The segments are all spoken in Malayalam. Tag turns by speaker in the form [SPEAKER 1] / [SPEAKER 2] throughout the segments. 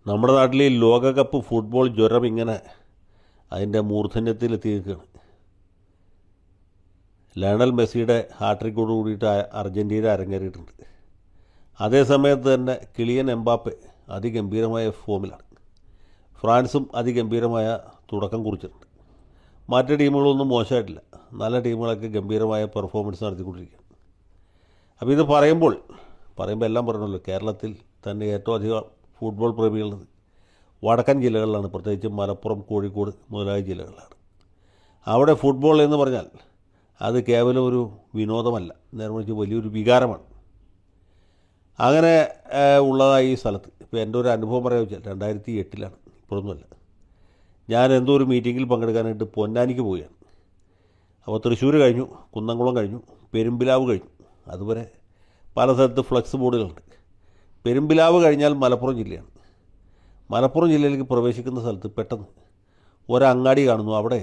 [SPEAKER 1] നമ്മുടെ നാട്ടിൽ ഈ ലോകകപ്പ് ഫുട്ബോൾ ജ്വരം ഇങ്ങനെ അതിൻ്റെ മൂർധന്യത്തിലെത്തി നിൽക്കുകയാണ് ലയണൽ മെസ്സിയുടെ ഹാട്രിക്കോട് കൂടിയിട്ട് അ- അർജൻറ്റീന അരങ്ങേറിയിട്ടുണ്ട് അതേ സമയത്ത് തന്നെ കിളിയൻ എംബാപ്പെ അതിഗംഭീരമായ ഫോമിലാണ് ഫ്രാൻസും അതിഗംഭീരമായ തുടക്കം കുറിച്ചിട്ടുണ്ട് മറ്റ് ടീമുകളൊന്നും മോശമായിട്ടില്ല നല്ല ടീമുകളൊക്കെ ഗംഭീരമായ പെർഫോമൻസ് നടത്തിക്കൊണ്ടിരിക്കുകയാണ് അപ്പോൾ ഇത് പറയുമ്പോൾ പറയുമ്പോൾ എല്ലാം പറയണല്ലോ കേരളത്തിൽ തന്നെ ഏറ്റവും അധികം ഫുട്ബോൾ പ്രേമികളുള്ളത് വടക്കൻ ജില്ലകളിലാണ് പ്രത്യേകിച്ച് മലപ്പുറം കോഴിക്കോട് മുതലായ ജില്ലകളിലാണ് അവിടെ ഫുട്ബോൾ എന്ന് പറഞ്ഞാൽ അത് കേവലം ഒരു വിനോദമല്ല നേരെ മറിച്ച് വലിയൊരു വികാരമാണ് അങ്ങനെ ഏഹ്, ഉള്ളതായി ഈ സ്ഥലത്ത് ഇപ്പോൾ എൻ്റെ ഒരു അനുഭവം പറയാൻ വെച്ചാൽ രണ്ടായിരത്തി എട്ടിലാണ് ഇപ്പോഴൊന്നുമല്ല ഞാൻ എന്തോ ഒരു മീറ്റിങ്ങിൽ പങ്കെടുക്കാനായിട്ട് പൊന്നാനിക്ക് പോവുകയാണ് അപ്പോൾ തൃശ്ശൂർ കഴിഞ്ഞു കുന്നംകുളം കഴിഞ്ഞു പെരുമ്പിലാവ് കഴിഞ്ഞു അതുവരെ പല സ്ഥലത്ത് ഫ്ലക്സ് ബോർഡുകളുണ്ട് പെരുമ്പിലാവ് കഴിഞ്ഞാൽ മലപ്പുറം ജില്ലയാണ് മലപ്പുറം ജില്ലയിലേക്ക് പ്രവേശിക്കുന്ന സ്ഥലത്ത് പെട്ടെന്ന് ഒരങ്ങാടി കാണുന്നു അവിടെ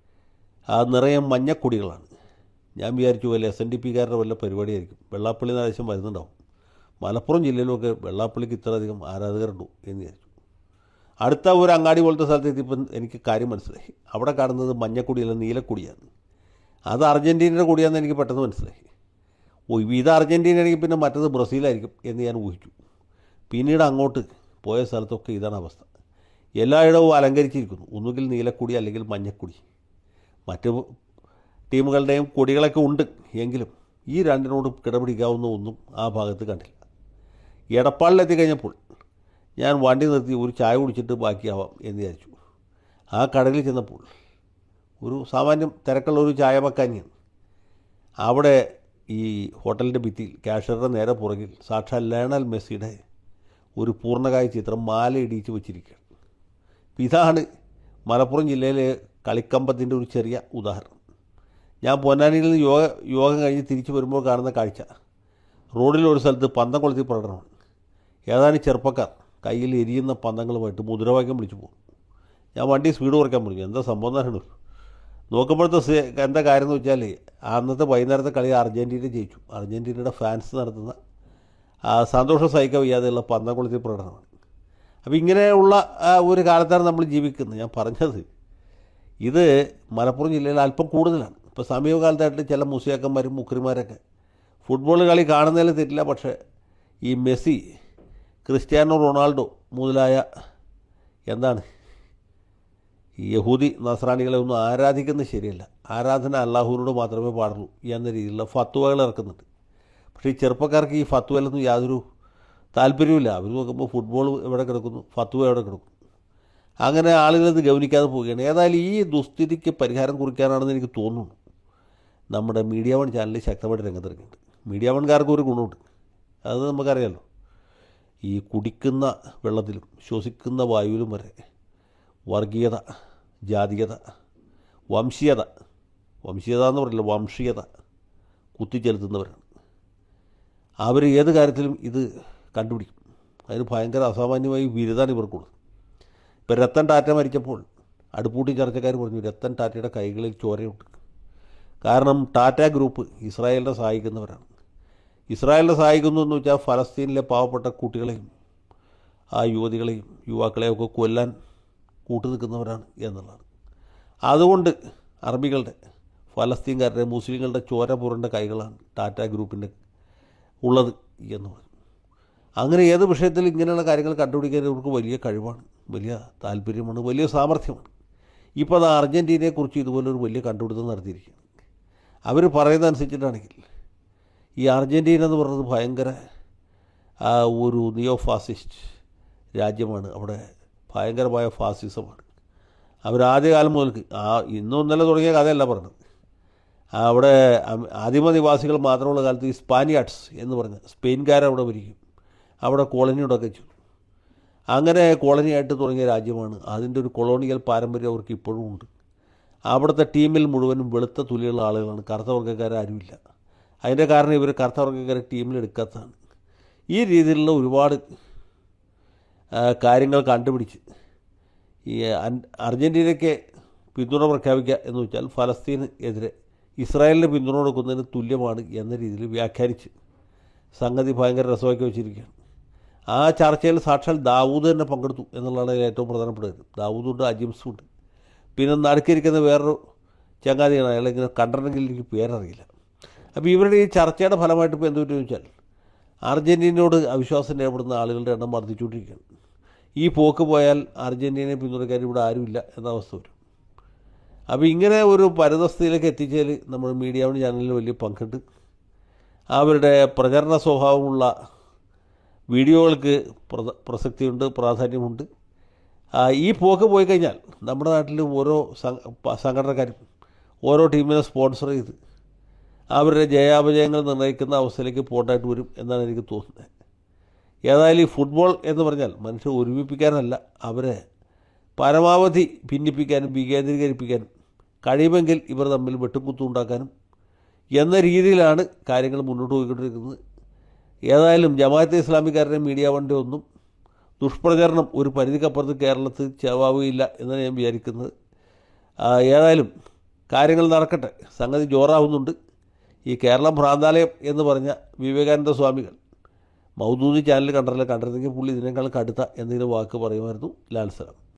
[SPEAKER 1] ആ നിറയെ മഞ്ഞക്കൊടികളാണ് ഞാൻ വിചാരിച്ചു വല്ല എസ് എൻ ഡി പിക്കാരുടെ വല്ല പരിപാടിയായിരിക്കും വെള്ളാപ്പള്ളി നാദേശം വരുന്നുണ്ടാവും മലപ്പുറം ജില്ലയിലൊക്കെ വെള്ളാപ്പള്ളിക്ക് ഇത്രയധികം ആരാധകരുണ്ടോ എന്ന് വിചാരിച്ചു അടുത്ത ഒരു അങ്ങാടി പോലത്തെ സ്ഥലത്ത് എത്തിയപ്പോൾ എനിക്ക് കാര്യം മനസ്സിലായി അവിടെ കാണുന്നത് മഞ്ഞക്കൊടിയല്ല നീലക്കൊടിയാണ് അത് അർജൻറ്റീനയുടെ കൊടിയാണെന്ന് എനിക്ക് പെട്ടെന്ന് മനസ്സിലായി ഓ ഇത് അർജൻറ്റീനയാണെങ്കിൽ പിന്നെ മറ്റത് ബ്രസീലായിരിക്കും എന്ന് ഞാൻ ഊഹിച്ചു പിന്നീട് അങ്ങോട്ട് പോയ സ്ഥലത്തൊക്കെ ഇതാണ് അവസ്ഥ എല്ലായിടവും അലങ്കരിച്ചിരിക്കുന്നു ഒന്നുകിൽ നീലക്കൊടി അല്ലെങ്കിൽ മഞ്ഞക്കൊടി മറ്റ് ടീമുകളുടെയും കൊടികളൊക്കെ ഉണ്ട് എങ്കിലും ഈ രണ്ടിനോട് കിടപിടിക്കാവുന്ന ഒന്നും ആ ഭാഗത്ത് കണ്ടില്ല എടപ്പാളിലെത്തി കഴിഞ്ഞപ്പോൾ ഞാൻ വണ്ടി നിർത്തി ഒരു ചായ കുടിച്ചിട്ട് ബാക്കിയാവാം എന്ന് വിചാരിച്ചു ആ കടലിൽ ചെന്നപ്പോൾ ഒരു സാമാന്യം തിരക്കുള്ള ഒരു ചായ മക്കാനിയാണ് അവിടെ ഈ ഹോട്ടലിൻ്റെ ഭിത്തിയിൽ കാഷ്യറുടെ നേരെ പുറകിൽ സാക്ഷാൽ ലയണൽ മെസ്സിയുടെ ഒരു പൂർണ്ണകായ ചിത്രം മാല ഇടിയിച്ച് വെച്ചിരിക്കുകയാണ് അപ്പം ഇതാണ് മലപ്പുറം ജില്ലയിലെ കളിക്കമ്പത്തിൻ്റെ ഒരു ചെറിയ ഉദാഹരണം ഞാൻ പൊന്നാനിയിൽ നിന്ന് യോഗ യോഗം കഴിഞ്ഞ് തിരിച്ചു വരുമ്പോൾ കാണുന്ന കാഴ്ച റോഡിൽ ഒരു സ്ഥലത്ത് പന്തം കൊളുത്തി പ്രകടനമാണ് ഏതാനും ചെറുപ്പക്കാർ കയ്യിൽ എരിയുന്ന പന്തങ്ങളുമായിട്ട് മുദ്രാവാക്യം വിളിച്ചു പോകും ഞാൻ വണ്ടി സ്പീഡ് കുറയ്ക്കാൻ പറഞ്ഞു എന്താ സംഭവം എന്നാണ് നോക്കുമ്പോഴത്തെ സെ- എന്താ കാര്യം എന്ന് വെച്ചാൽ അന്നത്തെ വൈകുന്നേരത്തെ കളി അർജൻറ്റീന ജയിച്ചു അർജൻറ്റീനയുടെ ഫാൻസ് നടത്തുന്ന ആ സന്തോഷം സഹിക്കാൻ വയ്യാതെയുള്ള പന്തം കൊളുത്തി പ്രകടനമാണ് അപ്പോൾ ഇങ്ങനെയുള്ള ആ, ഒരു കാലത്താണ് നമ്മൾ ജീവിക്കുന്നത് ഞാൻ പറഞ്ഞത് ഇത് മലപ്പുറം ജില്ലയിൽ അല്പം കൂടുതലാണ് ഇപ്പോൾ സമീപകാലത്തായിട്ട് ചില മുസിയാക്കന്മാരും മുക്രിമാരൊക്കെ ഫുട്ബോൾ കളി കാണുന്നതിൽ തെറ്റില്ല പക്ഷേ ഈ മെസ്സി ക്രിസ്ത്യാനോ റൊണാൾഡോ മുതലായ എന്താണ് ഈ യഹൂദി നസ്രാണികളെ ഒന്നും ആരാധിക്കുന്നത് ശരിയല്ല ആരാധന അള്ളാഹുവിനോട് മാത്രമേ പാടുള്ളൂ എന്ന രീതിയിലുള്ള ഫത്വകൾ ഇറക്കുന്നുണ്ട് പക്ഷേ ഈ ചെറുപ്പക്കാർക്ക് ഈ ഫത്വയിലൊന്നും യാതൊരു താല്പര്യമില്ല അവർ നോക്കുമ്പോൾ ഫുട്ബോൾ എവിടെ കിടക്കുന്നു ഫത്വ എവിടെ കിടക്കുന്നു അങ്ങനെ ആളുകൾ ഇത് ഗവനിക്കാതെ പോവുകയാണ് ഏതായാലും ഈ ദുസ്ഥിതിക്ക് പരിഹാരം കുറിക്കാനാണെന്ന് എനിക്ക് തോന്നുന്നു നമ്മുടെ മീഡിയ വൺ ചാനൽ ശക്തമായിട്ട് രംഗത്തിറങ്ങിയിട്ടുണ്ട് മീഡിയ വൺകാർക്ക് ഒരു ഗുണമുണ്ട് അത് നമുക്കറിയാമല്ലോ ഈ കുടിക്കുന്ന വെള്ളത്തിലും ശ്വസിക്കുന്ന വായുവിലും വരെ വർഗീയത ജാതീയത വംശീയത വംശീയത എന്ന് പറയില്ല വംശീയത കുത്തിച്ചെലുത്തുന്നവരാണ് അവർ ഏത് കാര്യത്തിലും ഇത് കണ്ടുപിടിക്കും അതിന് ഭയങ്കര അസാമാന്യമായി ബിരുദാണ് ഇവർക്കുള്ളത് ഇപ്പോൾ രത്തൻ ടാറ്റ മരിച്ചപ്പോൾ അടുപ്പൂട്ടി ചർച്ചക്കാർ പറഞ്ഞു രത്തൻ ടാറ്റയുടെ കൈകളിൽ ചോരയുണ്ട് കാരണം ടാറ്റ ഗ്രൂപ്പ് ഇസ്രായേലിനെ സഹായിക്കുന്നവരാണ് ഇസ്രായേലിനെ സഹായിക്കുന്നു എന്ന് വെച്ചാൽ ഫലസ്തീനിലെ പാവപ്പെട്ട കുട്ടികളെയും ആ യുവതികളെയും യുവാക്കളെയും ഒക്കെ കൊല്ലാൻ കൂട്ടു നിൽക്കുന്നവരാണ് എന്നുള്ളതാണ് അതുകൊണ്ട് അറബികളുടെ ഫലസ്തീൻകാരുടെ മുസ്ലിങ്ങളുടെ ചോര പുരണ്ട കൈകളാണ് ടാറ്റ ഗ്രൂപ്പിൻ്റെ ഉള്ളത് എന്ന് പറഞ്ഞു അങ്ങനെ ഏത് വിഷയത്തിൽ ഇങ്ങനെയുള്ള കാര്യങ്ങൾ കണ്ടുപിടിക്കാൻ ഇവർക്ക് വലിയ കഴിവാണ് വലിയ താല്പര്യമാണ് വലിയ സാമർഥ്യമാണ് ഇപ്പോൾ അത് അർജൻറ്റീനയെക്കുറിച്ച് ഇതുപോലൊരു വലിയ കണ്ടുപിടുത്തം നടത്തിയിരിക്കുകയാണ് അവർ പറയുന്നതനുസരിച്ചിട്ടാണെങ്കിൽ ഈ അർജൻറ്റീന എന്ന് പറയുന്നത് ഭയങ്കര ആ, ഒരു നിയോ ഫാസിസ്റ്റ് രാജ്യമാണ് അവിടെ ഭയങ്കരമായ ഫാസിസമാണ് അവർ ആദ്യകാലം മുതൽക്ക് ആ ഇന്നും ഇന്നലെ തുടങ്ങിയ കഥയല്ല പറഞ്ഞത് അവിടെ അം- ആദിമ നിവാസികൾ മാത്രമുള്ള കാലത്ത് ഈ സ്പാനിയാർഡ്സ് എന്ന് പറഞ്ഞ സ്പെയിൻകാരവിടെ വരികയും അവിടെ കോളനി ഉണ്ടാക്കുകയും ചെയ്തു അങ്ങനെ കോളനിയായിട്ട് തുടങ്ങിയ രാജ്യമാണ് അതിൻ്റെ ഒരു കൊളോണിയൽ പാരമ്പര്യം അവർക്ക് ഇപ്പോഴും ഉണ്ട് അവിടുത്തെ ടീമിൽ മുഴുവനും വെളുത്ത തുലിയുള്ള ആളുകളാണ് കറുത്ത വർഗ്ഗക്കാരാരുമില്ല അതിൻ്റെ കാരണം ഇവർ കറുത്ത വർഗ്ഗക്കാരെ ടീമിൽ എടുക്കാത്തതാണ് ഈ രീതിയിലുള്ള ഒരുപാട് ആ, കാര്യങ്ങൾ കണ്ടുപിടിച്ച് ഈ അൻ- അർജൻറ്റീനയ്ക്ക് പിന്തുണ പ്രഖ്യാപിക്കുക എന്ന് വെച്ചാൽ ഫലസ്തീന് എതിരെ ഇസ്രായേലിന് പിന്തുണ കൊടുക്കുന്നതിന് തുല്യമാണ് എന്ന രീതിയിൽ വ്യാഖ്യാനിച്ച് സംഗതി ഭയങ്കര രസമാക്കി വെച്ചിരിക്കുകയാണ് ആ ചർച്ചയിൽ സാക്ഷാൽ ദാവൂദ് തന്നെ പങ്കെടുത്തു എന്നുള്ളതാണ് അതിൽ ഏറ്റവും പ്രധാനപ്പെട്ട കാര്യം ദാവൂദുണ്ട് അജിംസും ഉണ്ട് പിന്നെ നടുക്കിരിക്കുന്ന വേറൊരു ചങ്ങാതിയാണ് അയാൾ ഇങ്ങനെ കണ്ടിട്ടുണ്ടെങ്കിൽ എനിക്ക് പേരറിയില്ല അപ്പോൾ ഇവരുടെ ഈ ചർച്ചയുടെ ഫലമായിട്ട് ഇപ്പോൾ എന്ത് പറ്റുമെന്ന് വെച്ചാൽ അർജൻറ്റീനയോട് അവിശ്വാസം രേഖപ്പെടുന്ന ആളുകളുടെ എണ്ണം വർദ്ധിച്ചുകൊണ്ടിരിക്കുകയാണ് ഈ പോക്ക് പോയാൽ അർജൻറ്റീനയെ പിന്തുണയ്ക്കാൻ ഇവിടെ ആരുമില്ല എന്ന അവസ്ഥ വരും അപ്പോൾ ഇങ്ങനെ ഒരു പരിതസ്ഥിതിയിലേക്ക് എത്തിച്ചതിൽ നമ്മുടെ മീഡിയ വൺ ചാനലിൽ വലിയ പങ്കുണ്ട് അവരുടെ പ്രചരണ സ്വഭാവമുള്ള വീഡിയോകൾക്ക് പ്രസ പ്രസക്തിയുണ്ട് പ്രാധാന്യമുണ്ട് ആ, ഈ പോക്ക് പോയി കഴിഞ്ഞാൽ നമ്മുടെ നാട്ടിൽ ഓരോ സംഘ- പ- സംഘടനക്കാരും ഓരോ ടീമിനെ സ്പോൺസർ ചെയ്ത് അവരുടെ ജയാപജയങ്ങൾ നിർണ്ണയിക്കുന്ന അവസ്ഥയിലേക്ക് പോകേണ്ടതായിട്ട് വരും എന്നാണ് എനിക്ക് തോന്നുന്നത് ഏതായാലും ഈ ഫുട്ബോൾ എന്ന് പറഞ്ഞാൽ മനുഷ്യരെ ഒരുമിപ്പിക്കാനല്ല അവരെ പരമാവധി ഭിന്നിപ്പിക്കാനും വികേന്ദ്രീകരിപ്പിക്കാനും കഴിയുമെങ്കിൽ ഇവർ തമ്മിൽ വെട്ടുകുത്തും ഉണ്ടാക്കാനും എന്ന രീതിയിലാണ് കാര്യങ്ങൾ മുന്നോട്ട് പോയിക്കൊണ്ടിരിക്കുന്നത് ഏതായാലും ജമാഅത്തെ ഇസ്ലാമിക്കാരുടെ മീഡിയ വണ്ടി ഒന്നും ദുഷ്പ്രചരണം ഒരു പരിധിക്കപ്പുറത്ത് കേരളത്തിൽ ചെലവാവുകയില്ല എന്നാണ് ഞാൻ വിചാരിക്കുന്നത് ആ, ഏതായാലും കാര്യങ്ങൾ നടക്കട്ടെ സംഗതി ജോറാവുന്നുണ്ട് ഈ കേരളം ഭ്രാന്താലയം എന്ന് പറഞ്ഞ വിവേകാനന്ദ സ്വാമികൾ മൗദൂദി ചാനൽ കണ്ടറില്ല കണ്ടിരുന്നെങ്കിൽ പുള്ളി ഇതിനേക്കാൾ കടുത്ത എന്തെങ്കിലും വാക്ക് പറയുമായിരുന്നു ലാൽ സലാം